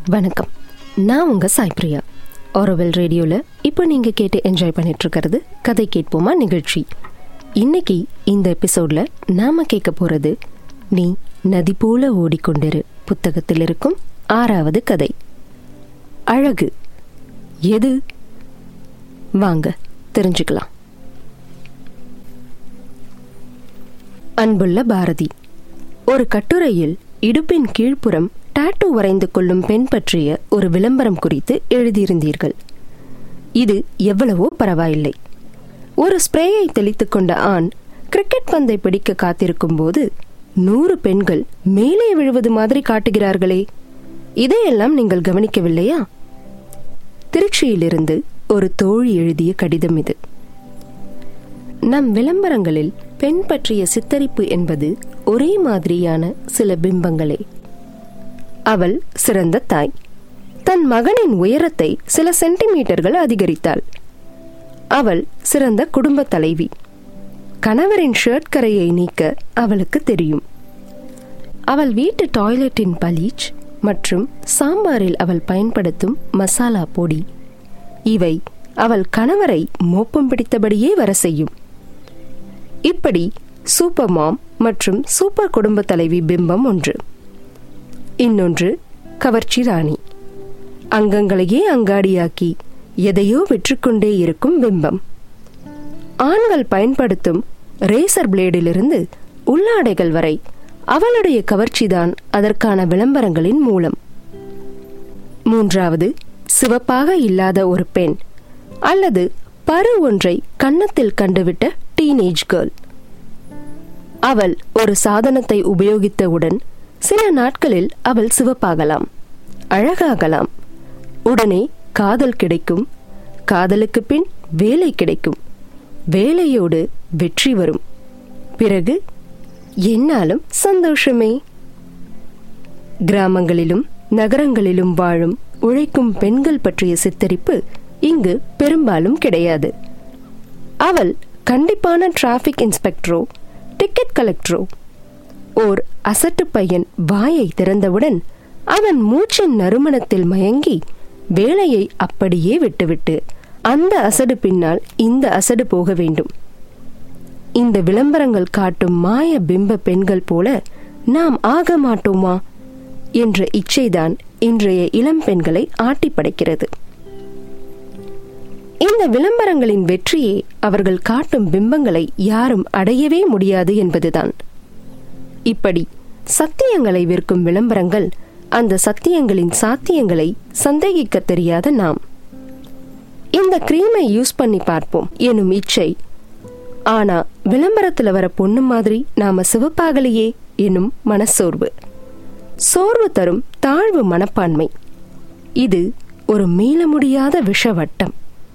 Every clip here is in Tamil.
வணக்கம் நான் உங்க சாய்பிரியா ஆரோவெல் ரேடியோவில் இப்போ நீங்கள் கேட்டு என்ஜாய் பண்ணிட்டு இருக்கிறது கதை கேட்போமா நிகழ்ச்சி இன்னைக்கு இந்த எபிசோட்ல நாம கேட்க போறது நீ நதி போல ஓடிக்கொண்டிரு புத்தகத்தில் இருக்கும் ஆறாவது கதை அழகு எது வாங்க தெரிஞ்சுக்கலாம் அன்புள்ள பாரதி ஒரு கட்டுரையில் இடுப்பின் கீழ்ப்புறம் டாட்டூ வரைந்து கொள்ளும் பெண் பற்றிய ஒரு விளம்பரம் குறித்து எழுதியிருந்தீர்கள் இது எவ்வளவோ பரவாயில்லை ஒரு ஸ்ப்ரேயை தெளித்துக் கொண்ட ஆண் கிரிக்கெட் பந்தை பிடிக்க காத்திருக்கும் போது நூறு பெண்கள் மேலே விழுவது மாதிரி காட்டுகிறார்களே இதையெல்லாம் நீங்கள் கவனிக்கவில்லையா திருச்சியிலிருந்து ஒரு தோழி எழுதிய கடிதம் இது நம் விளம்பரங்களில் பெண் பற்றிய சித்தரிப்பு என்பது ஒரே மாதிரியான சில பிம்பங்களே அவள் சிறந்த தாய் தன் மகனின் உயரத்தை சில சென்டிமீட்டர்கள் அதிகரித்தாள் அவள் சிறந்த குடும்ப தலைவி கணவரின் ஷர்ட் கரையை நீக்க அவளுக்கு தெரியும் அவள் வீட்டு டாய்லெட்டின் பலீச் மற்றும் சாம்பாரில் அவள் பயன்படுத்தும் மசாலா பொடி இவை அவள் கணவரை மோப்பம் பிடித்தபடியே வர செய்யும் இப்படி சூப்பர் மாம் மற்றும் சூப்பர் குடும்ப தலைவி பிம்பம் ஒன்று இன்னொன்று கவர்ச்சி ராணி அங்கங்களையே அங்காடியாக்கி எதையோ விற்றுக்கொண்டே இருக்கும் பிம்பம் ஆண்கள் பயன்படுத்தும் ரேசர் பிளேடிலிருந்து உள்ளாடைகள் வரை அவளுடைய கவர்ச்சிதான் அதற்கான விளம்பரங்களின் மூலம் மூன்றாவது சிவப்பாக இல்லாத ஒரு பெண் அல்லது பரு ஒன்றை கன்னத்தில் கண்டுவிட்ட டீனேஜ் கேர்ள் அவள் ஒரு சாதனத்தை உபயோகித்தவுடன் சில நாட்களில் அவள் சிவப்பாகலாம் அழகாகலாம் உடனே காதல் கிடைக்கும் காதலுக்கு பின் வேலை கிடைக்கும் வேலையோடு வெற்றி வரும் பிறகு என்னாலும் சந்தோஷமே கிராமங்களிலும் நகரங்களிலும் வாழும் உழைக்கும் பெண்கள் பற்றிய சித்தரிப்பு இங்கு பெரும்பாலும் கிடையாது அவள் கண்டிப்பான டிராஃபிக் இன்ஸ்பெக்டரோ டிக்கெட் கலெக்டரோ ஓர் அசட்டு பையன் வாயை திறந்தவுடன் அவன் மூச்சின் நறுமணத்தில் மயங்கி வேலையை அப்படியே விட்டுவிட்டு அந்த அசடு பின்னால் இந்த அசடு போக வேண்டும் இந்த விளம்பரங்கள் காட்டும் மாய பிம்ப பெண்கள் போல நாம் ஆக மாட்டோமா என்ற இச்சைதான் இன்றைய இளம் பெண்களை ஆட்டி படைக்கிறது இந்த விளம்பரங்களின் வெற்றியே அவர்கள் காட்டும் பிம்பங்களை யாரும் அடையவே முடியாது என்பதுதான் இப்படி சத்தியங்களை விற்கும் விளம்பரங்கள் அந்த சத்தியங்களின் சாத்தியங்களை சந்தேகிக்க தெரியாத நாம் இந்த கிரீமை யூஸ் பண்ணி பார்ப்போம் எனும் இச்சை ஆனா விளம்பரத்துல வர பொண்ணு மாதிரி நாம சிவப்பாகலையே எனும் மனசோர்வு சோர்வு தரும் தாழ்வு மனப்பான்மை இது ஒரு மீள முடியாத விஷவட்டம்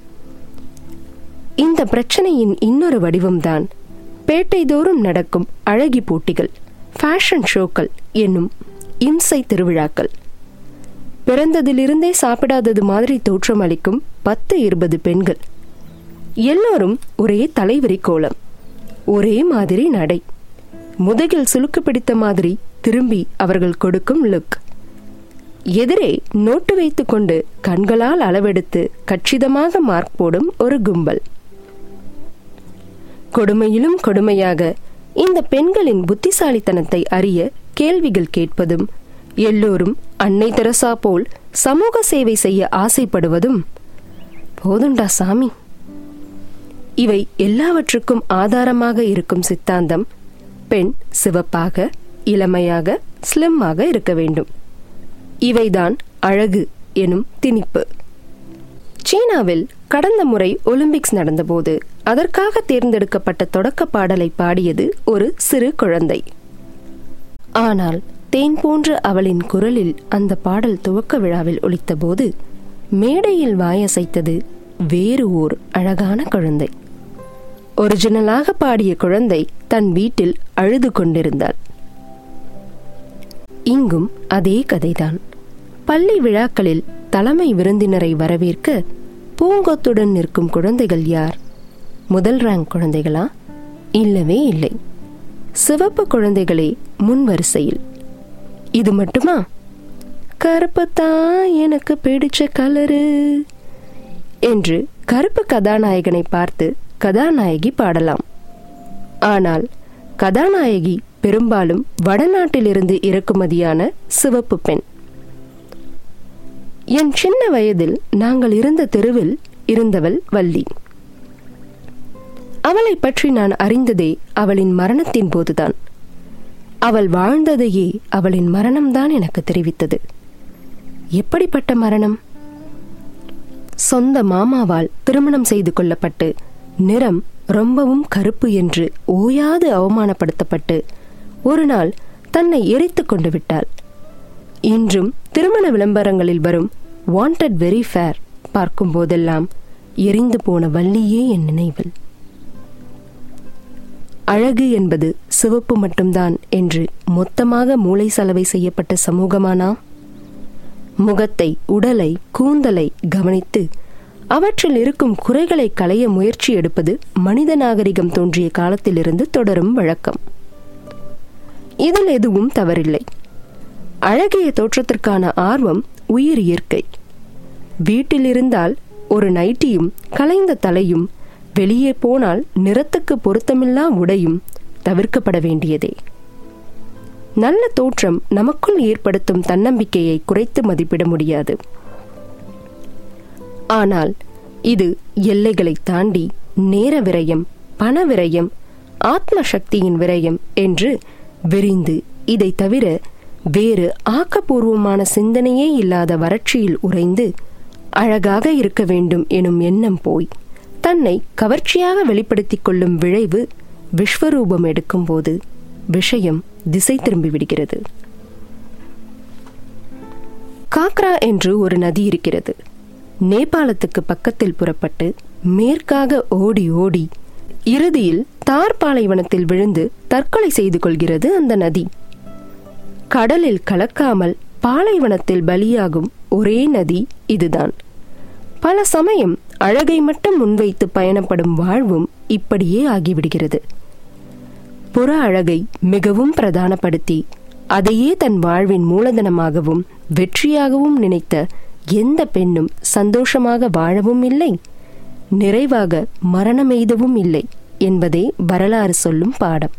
இந்த பிரச்சனையின் இன்னொரு வடிவம்தான் பேட்டைதோறும் நடக்கும் அழகி போட்டிகள் ஃபேஷன் ஷோக்கள் என்னும் இம்சை திருவிழாக்கள் பிறந்ததிலிருந்தே சாப்பிடாதது மாதிரி தோற்றமளிக்கும் பத்து இருபது பெண்கள் எல்லோரும் ஒரே தலைவரி கோலம் ஒரே மாதிரி நடை முதுகில் சுளுக்கு பிடித்த மாதிரி திரும்பி அவர்கள் கொடுக்கும் லுக் எதிரே நோட்டு வைத்துக்கொண்டு கண்களால் அளவெடுத்து கச்சிதமாக மார்க் போடும் ஒரு கும்பல் கொடுமையிலும் கொடுமையாக இந்த பெண்களின் புத்திசாலித்தனத்தை அறிய கேள்விகள் கேட்பதும் எல்லோரும் அன்னை தெரசா போல் சமூக சேவை செய்ய ஆசைப்படுவதும் போதுண்டா சாமி இவை எல்லாவற்றுக்கும் ஆதாரமாக இருக்கும் சித்தாந்தம் பெண் சிவப்பாக இளமையாக ஸ்லிம்மாக இருக்க வேண்டும் இவைதான் அழகு எனும் திணிப்பு சீனாவில் கடந்த முறை ஒலிம்பிக்ஸ் நடந்தபோது அதற்காக தேர்ந்தெடுக்கப்பட்ட தொடக்க பாடலை பாடியது ஒரு சிறு குழந்தை ஆனால் தேன் போன்ற அவளின் குரலில் அந்த பாடல் துவக்க விழாவில் ஒலித்தபோது மேடையில் வாயசைத்தது வேறு ஓர் அழகான குழந்தை ஒரிஜினலாக பாடிய குழந்தை தன் வீட்டில் அழுது கொண்டிருந்தாள் இங்கும் அதே கதைதான் பள்ளி விழாக்களில் தலைமை விருந்தினரை வரவேற்க பூங்கொத்துடன் நிற்கும் குழந்தைகள் யார் முதல் ரேங்க் குழந்தைகளா இல்லவே இல்லை சிவப்பு குழந்தைகளே முன் வரிசையில் இது மட்டுமா கருப்பு தான் எனக்கு பிடிச்ச கலரு என்று கருப்பு கதாநாயகனை பார்த்து கதாநாயகி பாடலாம் ஆனால் கதாநாயகி பெரும்பாலும் வடநாட்டிலிருந்து இறக்குமதியான சிவப்பு பெண் என் சின்ன வயதில் நாங்கள் இருந்த தெருவில் இருந்தவள் வள்ளி அவளை பற்றி நான் அறிந்ததே அவளின் மரணத்தின் போதுதான் அவள் வாழ்ந்ததையே அவளின் மரணம்தான் எனக்கு தெரிவித்தது எப்படிப்பட்ட மரணம் சொந்த மாமாவால் திருமணம் செய்து கொள்ளப்பட்டு நிறம் ரொம்பவும் கருப்பு என்று ஓயாது அவமானப்படுத்தப்பட்டு ஒரு நாள் தன்னை எரித்து கொண்டு விட்டாள் இன்றும் திருமண விளம்பரங்களில் வரும் வாண்டட் வெரி ஃபேர் பார்க்கும் போதெல்லாம் எரிந்து போன வள்ளியே என் நினைவில் அழகு என்பது சிவப்பு மட்டும்தான் என்று மொத்தமாக மூளை சலவை செய்யப்பட்ட சமூகமானா முகத்தை உடலை கூந்தலை கவனித்து அவற்றில் இருக்கும் குறைகளை களைய முயற்சி எடுப்பது மனித நாகரிகம் தோன்றிய காலத்திலிருந்து தொடரும் வழக்கம் இதில் எதுவும் தவறில்லை அழகிய தோற்றத்திற்கான ஆர்வம் உயிர் இயற்கை வீட்டில் இருந்தால் ஒரு நைட்டியும் கலைந்த தலையும் வெளியே போனால் நிறத்துக்கு பொருத்தமில்லா உடையும் தவிர்க்கப்பட வேண்டியதே நல்ல தோற்றம் நமக்குள் ஏற்படுத்தும் தன்னம்பிக்கையை குறைத்து மதிப்பிட முடியாது ஆனால் இது எல்லைகளை தாண்டி நேர விரயம் பண விரயம் ஆத்ம சக்தியின் விரயம் என்று விரிந்து இதை தவிர வேறு ஆக்கப்பூர்வமான சிந்தனையே இல்லாத வறட்சியில் உறைந்து அழகாக இருக்க வேண்டும் எனும் எண்ணம் போய் தன்னை கவர்ச்சியாக வெளிப்படுத்திக் கொள்ளும் விளைவு விஸ்வரூபம் எடுக்கும்போது விஷயம் திசை திரும்பி விடுகிறது காக்ரா என்று ஒரு நதி இருக்கிறது நேபாளத்துக்கு பக்கத்தில் புறப்பட்டு மேற்காக ஓடி ஓடி இறுதியில் தார் பாலைவனத்தில் விழுந்து தற்கொலை செய்து கொள்கிறது அந்த நதி கடலில் கலக்காமல் பாலைவனத்தில் பலியாகும் ஒரே நதி இதுதான் பல சமயம் அழகை மட்டும் முன்வைத்து பயணப்படும் வாழ்வும் இப்படியே ஆகிவிடுகிறது புற அழகை மிகவும் பிரதானப்படுத்தி அதையே தன் வாழ்வின் மூலதனமாகவும் வெற்றியாகவும் நினைத்த எந்த பெண்ணும் சந்தோஷமாக வாழவும் இல்லை நிறைவாக மரணமெய்தவும் இல்லை என்பதே வரலாறு சொல்லும் பாடம்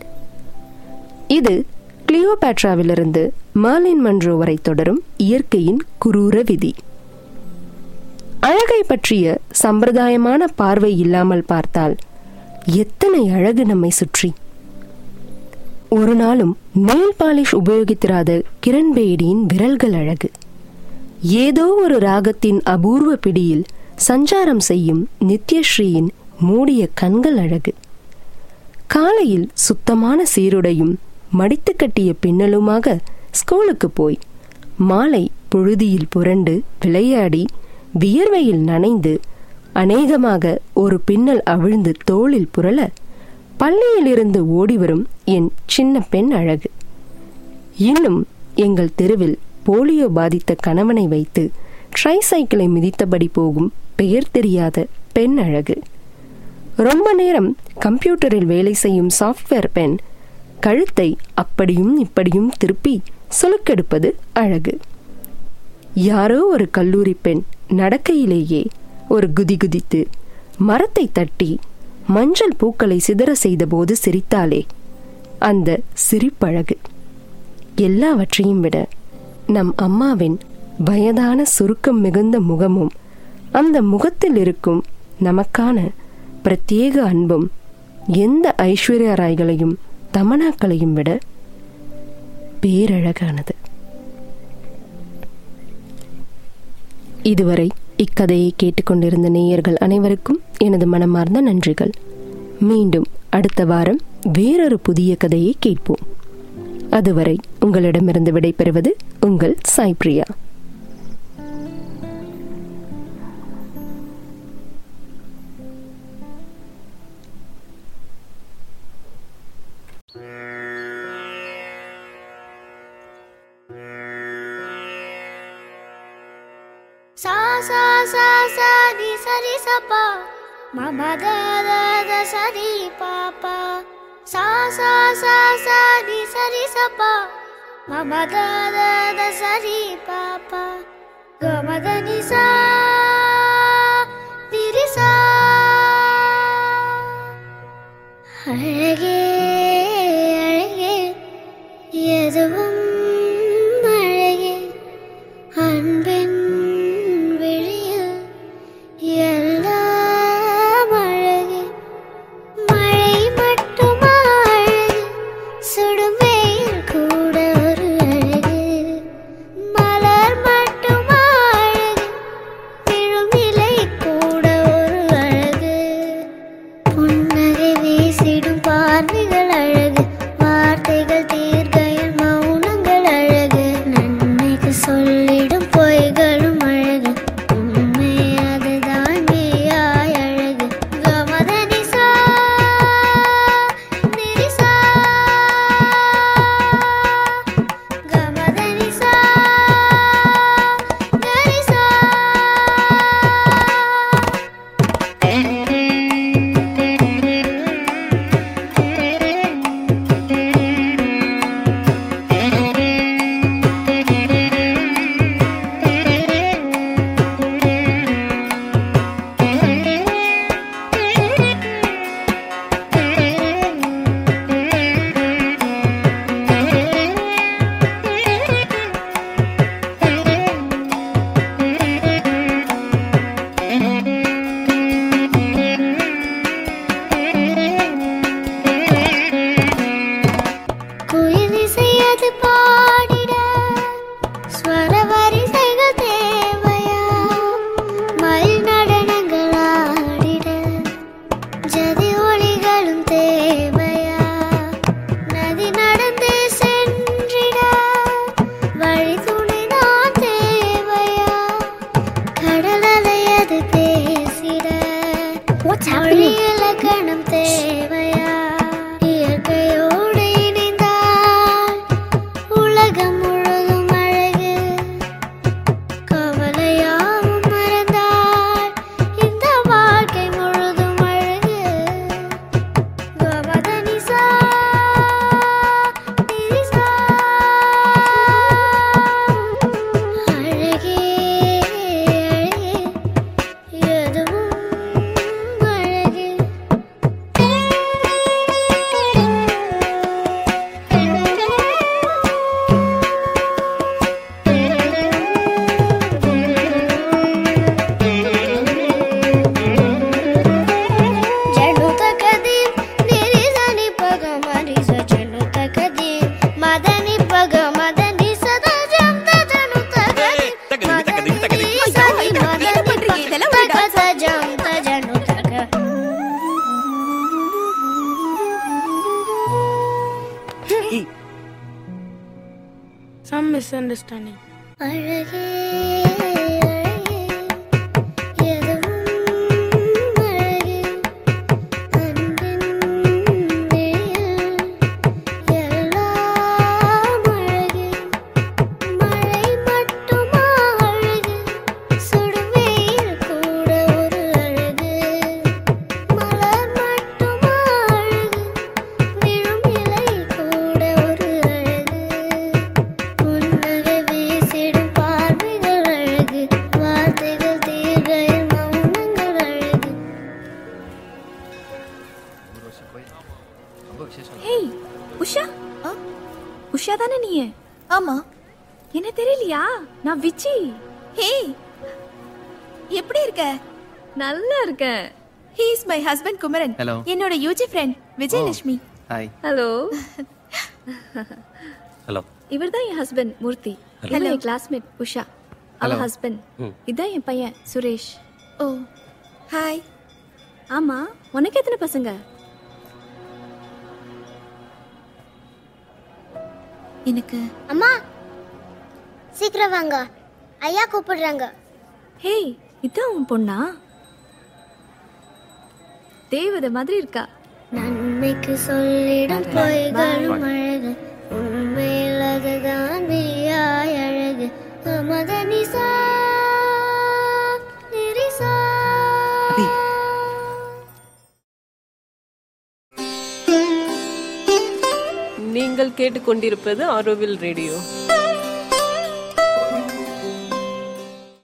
இது கிளியோபேட்ராவிலிருந்து மர்லின் மன்றோ வரை தொடரும் இயற்கையின் குரூர விதி அழகை பற்றிய சம்பிரதாயமான பார்வை இல்லாமல் பார்த்தால் எத்தனை அழகு நம்மை சுற்றி ஒரு நாளும் நெயில் பாலிஷ் உபயோகித்திராத கிரண்பேடியின் விரல்கள் அழகு ஏதோ ஒரு ராகத்தின் அபூர்வ பிடியில் சஞ்சாரம் செய்யும் நித்யஸ்ரீயின் மூடிய கண்கள் அழகு காலையில் சுத்தமான சீருடையும் மடித்து கட்டிய பின்னலுமாக ஸ்கூலுக்கு போய் மாலை புழுதியில் புரண்டு விளையாடி வியர்வையில் நனைந்து அநேகமாக ஒரு பின்னல் அவிழ்ந்து தோளில் புரள பள்ளியிலிருந்து ஓடிவரும் என் சின்ன பெண் அழகு இன்னும் எங்கள் தெருவில் போலியோ பாதித்த கணவனை வைத்து ட்ரை சைக்கிளை மிதித்தபடி போகும் பெயர் தெரியாத பெண் அழகு ரொம்ப நேரம் கம்ப்யூட்டரில் வேலை செய்யும் சாஃப்ட்வேர் பெண் கழுத்தை அப்படியும் இப்படியும் திருப்பி சுலுக்கெடுப்பது அழகு யாரோ ஒரு கல்லூரி பெண் நடக்கையிலேயே ஒரு குதி குதித்து மரத்தை தட்டி மஞ்சள் பூக்களை சிதற செய்தபோது சிரித்தாலே அந்த சிரிப்பழகு எல்லாவற்றையும் விட நம் அம்மாவின் வயதான சுருக்கம் மிகுந்த முகமும் அந்த முகத்தில் இருக்கும் நமக்கான பிரத்யேக அன்பும் எந்த ஐஸ்வர்யா ராய்களையும் தமனாக்களையும் விட பேரழகானது இதுவரை இக்கதையை கேட்டுக்கொண்டிருந்த நேயர்கள் அனைவருக்கும் எனது மனமார்ந்த நன்றிகள் மீண்டும் அடுத்த வாரம் வேறொரு புதிய கதையை கேட்போம் அதுவரை உங்களிடமிருந்து விடைபெறுவது உங்கள் Sai Priya sa sa sa sa di sa di sa pa ma ba da da da sa di pa pa sa sa sa sa di sa di sa pa மமத சரி பாப்பா கமத நிசா திரிசா அழகே அழகே எதுவும் அழகே அன்பின் விழியில் எல்லாம் அழகே மழை மட்டுமா அழகு சுடும் வெயில் கூட ஒரு அழகு மலர் மட்டுமா அழகு விழும் இலை கூட ஒரு அழகு புன்னகை வீசிடும் பார்வைகள் அழகு வார்த்தைகள் தீர்க்கையில் மௌனங்கள் அழகு நன்மைக்கு சொல்லிடும் பொய்களும் அழகு உண்மை அதுதான் மெய்யாய் அழகு கமதனிசா நிரிசா கமதனிசா நரிசா குயில் இசையது பாடிட ஸ்வர வரிசைகள் தேவையா மயில் நடனங்கள் ஆடிட ஜதி ஒளிகளும் தேவையா நதி நடந்தே சென்றிட வழி துணைதான் தேவையா கடல் அலையது பேசிட மொழி இலக்கணம் தேவையா இயற்கையோடு இணைந்தால் உலகம் முழுதும் அழகு கவலையாவும் மறந்தால் இந்த வாழ்க்கை முழுதும் அழகு கவதனிசா நிரிசா அழகே அழகே எதுவும் அழகே జను తకది నిరిజని పగ మరిజ జను తకది మదని పగ మదని సదా జంత జను తకది తకది, తకది, తకది. సని ஐயோ, మదని என்ன பண்றீங்க? இதெல்லாம் ஒரு పగ జంత జను తక Some misunderstanding. அழகே அழகே எதுவும் அழகே அன்பின் விழியில் எல்லாம் அழகே மழை மட்டுமா அழகு சுடும் வெயில் கூட ஒரு அழகு மலர் மட்டுமா அழகு விழும் இலை கூட ஒரு அழகு புன்னகை வீசிடும் பார்வைகள் அழகு வார்த்தைகள் தீர்கையில் மௌனங்கள் அழகு ஹேய் உஷா உஷா தானே நீ ஆமா என்ன தெரியலையா நான் விச்சி ஹே எப்படி இருக்க நல்லா இருக்கேன் he is my husband Kumaran Hello. என்னோட UG friend Vijayalakshmi hi hello hello இவர் தான் என் ஹஸ்பண்ட் மூர்த்தி இவன் என் கிளாஸ்மேட் உஷா அவ Hello. ஹஸ்பண்ட் ம். இதான் என் பையன் சுரேஷ் ஓ ஹாய் ஆமா உனக்கு எத்தனை பசங்க எனக்கு அம்மா சீக்கிரம் வாங்க ஐயா கூப்பிடுறாங்க ஹேய் இதான் உன் பொண்ணா தேவதை மாதிரி இருக்கா நன்மைக்கு சொல்லிடும் பொய்களும் அழகு உண்மையில் அதுதான் மெய்யாய் அழகு அமத நிசா நிரிசா நீங்கள் கேட்டுக்கொண்டிருப்பது ஆரோவில் ரேடியோ